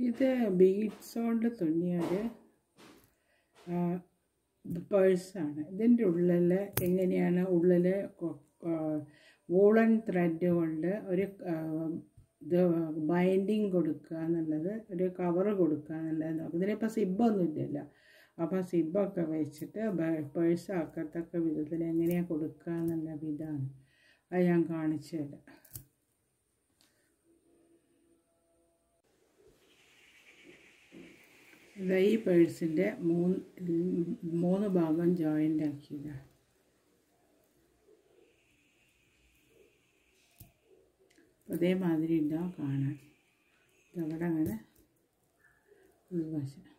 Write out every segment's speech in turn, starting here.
ഇത് ബീഡ്സ് കൊണ്ട് തുന്നിയൊരു പേഴ്സാണ് ഇതിൻ്റെ ഉള്ളിൽ എങ്ങനെയാണ് ഉള്ളിൽ വൂളൻ ത്രെഡ് കൊണ്ട് ഒരു ആ, ഇത് ബൈൻഡിങ് കൊടുക്കുക എന്നുള്ളത് ഒരു കവർ കൊടുക്കുക എന്നുള്ളത് നോക്കും ഇതിനിപ്പോൾ സിബൊന്നും ഇല്ലല്ലോ അപ്പോൾ സിബൊക്കെ വെച്ചിട്ട് പേഴ്സ് ആക്കത്തക്ക വിധത്തിൽ എങ്ങനെയാണ് കൊടുക്കുക എന്നുള്ള വിധമാണ് അത് ഞാൻ കാണിച്ചു തരാം ഇതാ ഈ പേഴ്സിൻ്റെ മൂന്ന് മൂന്ന് ഭാഗം ജോയിൻ്റ് ആക്കിയതാണ് അതേമാതിരി ഉണ്ടാവും കാണാൻ ഇതവിടെ അങ്ങനെ ഉൾവശം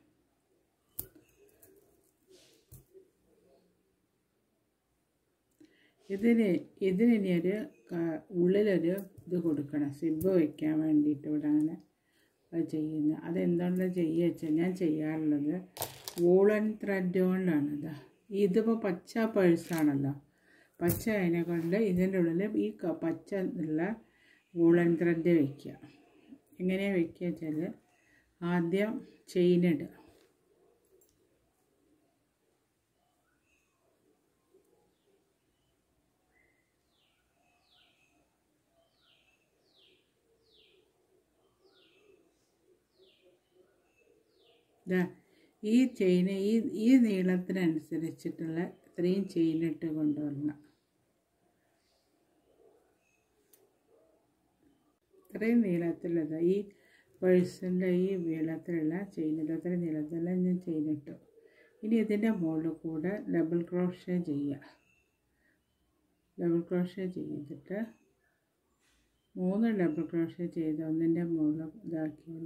ഇതിന് ഇതിനി ഒരു ക- ഉള്ളിലൊരു ഇത് കൊടുക്കണം സിബ് വയ്ക്കാൻ വേണ്ടിയിട്ട് ഇവിടെ അങ്ങനെ അത് ചെയ്യുന്നത് അതെന്തുകൊണ്ട് ചെയ്യുക വെച്ചാൽ ഞാൻ ചെയ്യാറുള്ളത് വൂളൻ ത്രെഡ് കൊണ്ടാണ് ഇതാ ഇതിപ്പോൾ പച്ച പേഴ്സാണല്ലോ പച്ച അതിനെ കൊണ്ട് ഇതിൻ്റെ ഉള്ളിൽ ഈ ക- പച്ച ഉള്ള വൂളൻ ത്രെഡ് വയ്ക്കുക എങ്ങനെയാണ് വയ്ക്കുക വെച്ചാൽ ആദ്യം ചെയിൻ ഇടുക ദാ ഈ ചെയിൻ ഈ ഈ നീളത്തിനനുസരിച്ചിട്ടുള്ള ഇത്രയും ചെയിൻ ഇട്ട് കൊണ്ടുവരണം ഇത്രയും നീളത്തിലുള്ളത് ഈ പേഴ്സിൻ്റെ ഈ നീളത്തിലുള്ള ചെയിൻ അത്ര നീളത്തിലുള്ള ഞാൻ ചെയിൻ ഇട്ടു ഇനി ഇതിൻ്റെ മുകളിൽ കൂടെ ഡബിൾ ക്രോഷ്യ ചെയ്യുക ഡബിൾ ക്രോഷ്യ ചെയ്തിട്ട് മൂന്ന് ഡബിൾ ക്രോഷ്യ ചെയ്ത് ഒന്നിൻ്റെ മുകളിൽ ഇതാക്കിയാൽ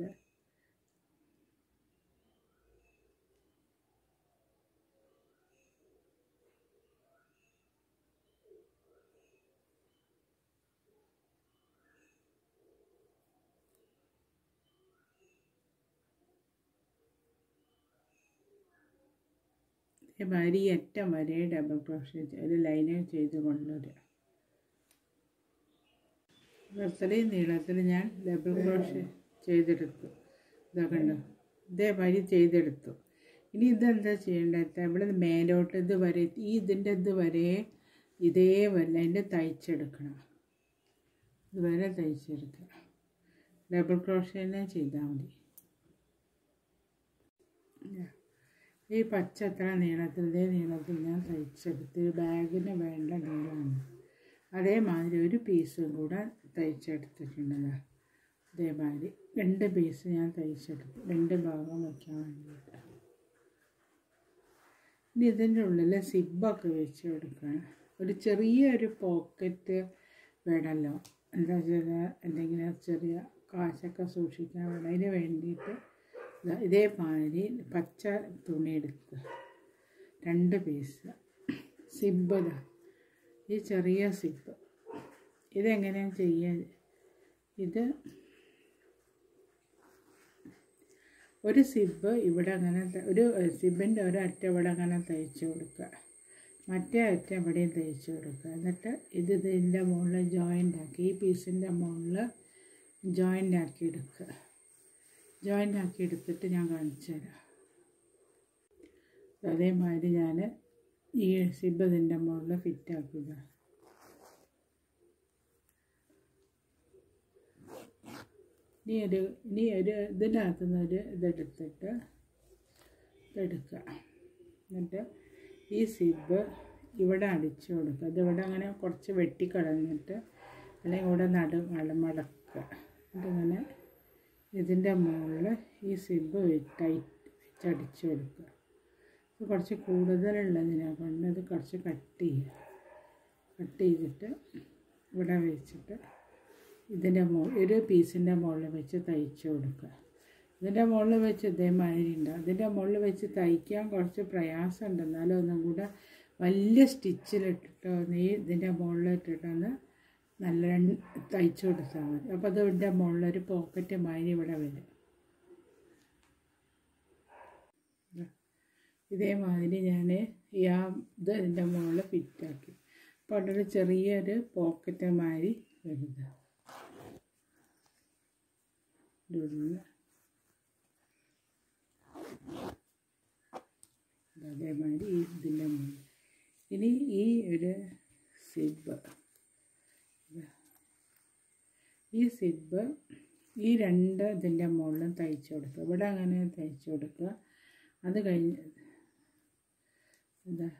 ഇതേമാതിരി ഈ അറ്റം വരെ ഡബിൾ ക്രോഷ്യ ഒരു ലൈന് ചെയ്ത് കൊണ്ടുവരിക ഇത്രയും നീളത്തിൽ ഞാൻ ഡബിൾ ക്രോഷ്യ ചെയ്തെടുത്തു ഇതൊക്കെ ഉണ്ടോ ഇതേമാതിരി ചെയ്തെടുത്തു ഇനി ഇതെന്താ ചെയ്യേണ്ടത് ഇവിടെ മേലോട്ട് ഇത് വരെ ഈ ഇതിൻ്റെ ഇത് വരെ ഇതേ വല്ല അതിൻ്റെ തയ്ച്ചെടുക്കണം ഇതുവരെ തയ്ച്ചെടുക്കുക ഡബിൾ ക്രോഷ്യ തന്നെ ചെയ്താൽ മതി ഈ പച്ച എത്ര നീളത്തിൽ ഇതേ നീളത്തിൽ ഞാൻ തയ്ച്ചെടുത്ത് ഈ ബാഗിന് വേണ്ട നീളമാണ് അതേമാതിരി ഒരു പീസും കൂടെ തയ്ച്ചെടുത്തിട്ടുണ്ടല്ലോ അതേമാതിരി രണ്ട് പീസ് ഞാൻ തയ്ച്ചെടുത്തു രണ്ട് ഭാഗം വയ്ക്കാൻ വേണ്ടിയിട്ട് ഇനി ഇതിൻ്റെ ഉള്ളിൽ സിബൊക്കെ വെച്ച് കൊടുക്കണം ഒരു ചെറിയൊരു പോക്കറ്റ് വേണമല്ലോ എന്താ വെച്ചാൽ എന്തെങ്കിലും ചെറിയ കാശൊക്കെ സൂക്ഷിക്കാൻ വേണം അതിന് വേണ്ടിയിട്ട് ദാ ഇതേമാതിരി പച്ച തുണി എടുക്കുക രണ്ട് പീസ് സിബ് ഇതാ ഈ ചെറിയ സിബ് ഇതെങ്ങനെയാണ് ചെയ്യുക ഇത് ഒരു സിബ് ഇവിടെ അങ്ങനെ ത- ഒരു സിബിൻ്റെ ഒരറ്റം ഇവിടെ അങ്ങനെ തയ്ച്ച് കൊടുക്കുക മറ്റേ അറ്റം ഇവിടെയും തയ്ച്ച് കൊടുക്കുക എന്നിട്ട് ഇത് ഇതിൻ്റെ മുകളിൽ ജോയിൻ്റ് ആക്കി ഈ പീസിൻ്റെ മുകളിൽ ജോയിൻ്റ് ആക്കി എടുക്കുക ജോയിൻ്റ് ആക്കി എടുത്തിട്ട് ഞാൻ കാണിച്ചു തരാം അതേമാതിരി ഞാൻ ഈ സിബ് ഇതിൻ്റെ മുകളിൽ ഫിറ്റ് ആക്കുക ഇനി ഒരു ഇനി ഒരു ഇതിനകത്ത് നിന്ന് ഒരു ഇതെടുത്തിട്ട് ഇതെടുക്കുക എന്നിട്ട് ഈ സിബ് ഇവിടെ അടിച്ചു കൊടുക്കുക ഇതിവിടെ അങ്ങനെ കുറച്ച് വെട്ടിക്കളഞ്ഞിട്ട് അല്ലെങ്കിൽ ഇവിടെ നടു മല മടക്കുക എന്നിട്ടിങ്ങനെ ഇതിൻ്റെ മുകളിൽ ഈ സിബ് ടൈറ്റ് വെച്ചടിച്ചു കൊടുക്കുക ഇത് കുറച്ച് കൂടുതലുള്ളതിനെ കൊണ്ട് ഇത് കുറച്ച് കട്ട് ചെയ്യുക കട്ട് ചെയ്തിട്ട് ഇവിടെ വെച്ചിട്ട് ഇതിൻ്റെ മോ ഒരു പീസിൻ്റെ മുകളിൽ വെച്ച് തയ്ച്ച് കൊടുക്കുക ഇതിൻ്റെ മുകളിൽ വെച്ച് ഇതേമാതിരി ഉണ്ട് അതിൻ്റെ മുകളിൽ വെച്ച് തയ്ക്കാൻ കുറച്ച് പ്രയാസമുണ്ട് എന്നാലും ഒന്നും കൂടെ വലിയ സ്റ്റിച്ചിലിട്ടിട്ട് ഒന്ന് ഈ ഇതിൻ്റെ മുകളിലിട്ടിട്ടൊന്ന് നല്ല രണ്ട് തയ്ച്ചു കൊടുത്താൽ മതി അപ്പോൾ അത് ഇതിൻ്റെ മുകളിലൊരു പോക്കറ്റ് മാതിരി ഇവിടെ വരും ഇതേമാതിരി ഞാൻ ഈ ആ ഇത് ഇതിൻ്റെ മുകളിൽ ഫിറ്റാക്കി അപ്പോൾ അവിടെ ഒരു ചെറിയൊരു പോക്കറ്റ് മാതിരി വരുന്നത് ഇതിൻ്റെ കൊടുക്കുക അതേമാതിരി ഈ ഇതിൻ്റെ മുകളിൽ ഇനി ഈ ഒരു സിബ് ഈ സിബ് ഈ രണ്ട് ഇതിൻ്റെ മുകളിലും തയ്ച്ചു കൊടുക്കുക ഇവിടെ അങ്ങനെ തയ്ച്ചു കൊടുക്കുക അത് കഴിഞ്ഞ് എന്താ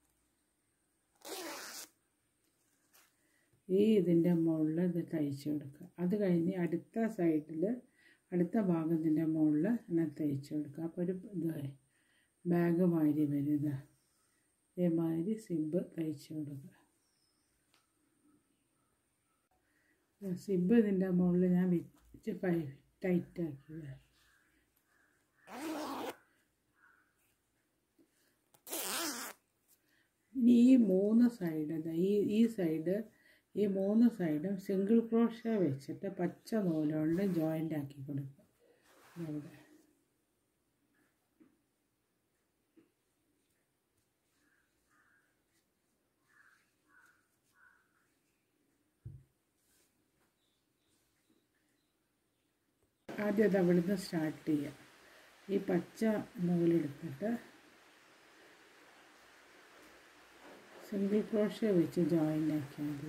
ഈ ഇതിൻ്റെ മുകളിൽ ഇത് തയ്ച്ചു കൊടുക്കുക അത് കഴിഞ്ഞ് അടുത്ത സൈഡിൽ അടുത്ത ഭാഗത്തിൻ്റെ മുകളിൽ ഇങ്ങനെ തയ്ച്ചു കൊടുക്കുക അപ്പോൾ ഒരു ഇതായി ബാഗ് മാതിരി വരും ഇതാ ഇതേമാതിരി സിബ് തയ്ച്ചു കൊടുക്കുക സിബ് ഇതിൻ്റെ മുകളിൽ ഞാൻ വെച്ച് പൈ ടൈറ്റാക്കിയത് ഇനി ഈ മൂന്ന് സൈഡ് ഈ ഈ സൈഡ് ഈ മൂന്ന് സൈഡും സിംഗിൾ ക്രോഷ വെച്ചിട്ട് പച്ച നൂലുകൊണ്ട് ജോയിൻ്റ് ആക്കി കൊടുക്കുക ഇവിടെ ആദ്യം അത് അവിടുന്ന് സ്റ്റാർട്ട് ചെയ്യുക ഈ പച്ച നൂലെടുത്തിട്ട് സിംഗിൾ ക്രോഷ വെച്ച് ജോയിൻ്റ് ആക്കിയാൽ മതി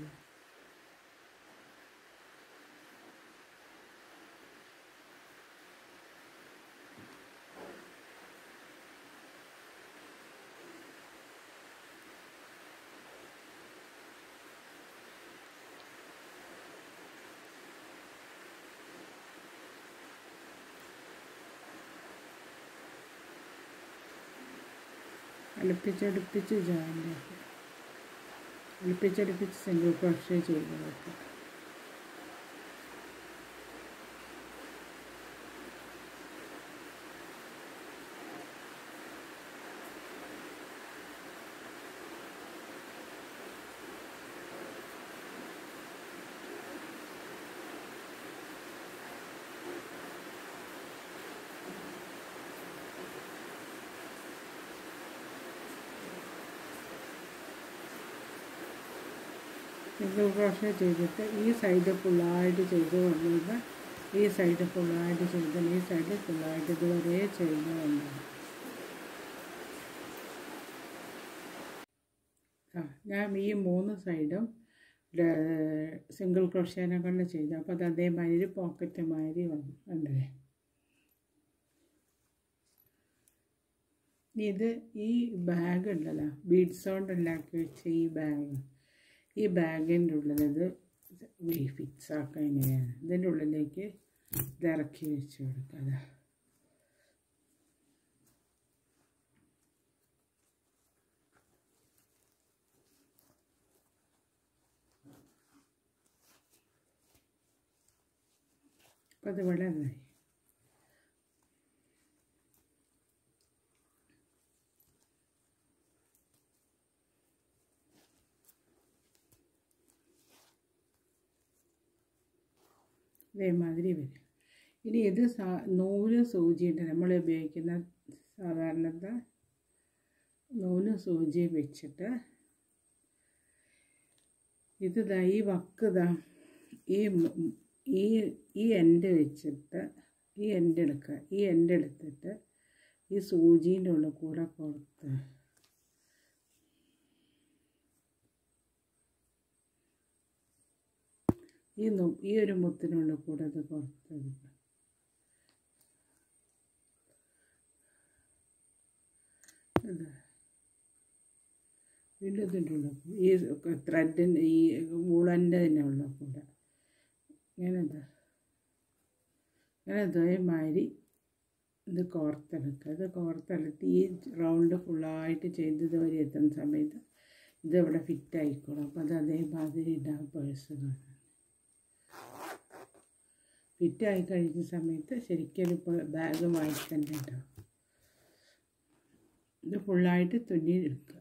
അടുപ്പിച്ചടുപ്പിച്ച് ജോയിൻ്റ് ആക്കുക അടുപ്പിച്ചടുപ്പിച്ച് സിംഗിൾ ക്രോഷേ ചെയ്ത് വെക്കുക സിംഗിൾ ക്രോഷേ ചെയ്തിട്ട് ഈ സൈഡ് ഫുള്ളായിട്ട് ചെയ്ത് കൊണ്ടുവന്ന് ഈ സൈഡ് ഫുള്ളായിട്ട് ചെയ്ത് ഈ സൈഡ് ഫുള്ളായിട്ട് ഇതുവരെ ചെയ്ത് കൊണ്ടുവന്നു ആ ഞാൻ ഈ മൂന്ന് സൈഡും സിംഗിൾ ക്രോഷേനെ കൊണ്ട് ചെയ്തു അപ്പോൾ അത് അതേമാതിരി പോക്കറ്റ് മാതിരി വന്നു കണ്ടേ ഇത് ഈ ബാഗ് ഉണ്ടല്ലോ ബീഡ്സ് കൊണ്ട് ഉണ്ടാക്കി വെച്ച ഈ ബാഗ് ഈ ബാഗിൻ്റെ ഉള്ളിൽ ഇത് ഫിക്സ് ആക്കാൻ എങ്ങനെയാണ് ഇതിൻ്റെ ഉള്ളിലേക്ക് ഇത് ഇറക്കി വെച്ച് കൊടുക്കുക അപ്പം അത് ഇവിടെ നന്നായി ഇതേമാതിരി വരും ഇനി ഇത് സാ നൂല് സൂചിയുണ്ട് നമ്മൾ ഉപയോഗിക്കുന്ന സാധാരണത്തെ നൂല് സൂചി വെച്ചിട്ട് ഇത് ദാ ഈ വക്ക് ദാ ഈ മു- ഈ ഈ എൻഡ് വെച്ചിട്ട് ഈ എൻഡ് എടുക്കുക ഈ എൻഡ് എടുത്തിട്ട് ഈ സൂചീൻ്റെ ഉള്ളിൽ കൂടെ കൊടുത്ത് ഈ നു ഈ ഒരു മുത്തിനുള്ളിൽ കൂടെ അത് കൊടുത്തെടുക്കുക ഇത് വീണ്ടും ഇതിൻ്റെ ഉള്ളിൽ കൂ- ഈ ത്രെഡിൻ്റെ ഈ വൂളൻ്റെ തന്നെ ഉള്ളിൽ കൂടെ ഇങ്ങനെ ഇത് ഇങ്ങനെ ഇതേമാതിരി ഇത് കോർത്തെടുക്കുക ഇത് കോർത്തെടുത്ത് ഈ റൗണ്ട് ഫുള്ളായിട്ട് ചെയ്തത് വരെ എത്തുന്ന സമയത്ത് ഇത് ഇവിടെ ഫിറ്റ് ആയിക്കോളും അപ്പോൾ അത് അതേമാതിരി ഉണ്ടാകും പേഴ്സ് കാണാൻ ഫിറ്റ് ആയി കഴിഞ്ഞ സമയത്ത് ശരിക്കും ഒരു ബാഗ് വാങ്ങിക്കണ്ട ഉണ്ടാവും ഇത് ഫുള്ളായിട്ട് തുന്നി എടുക്കുക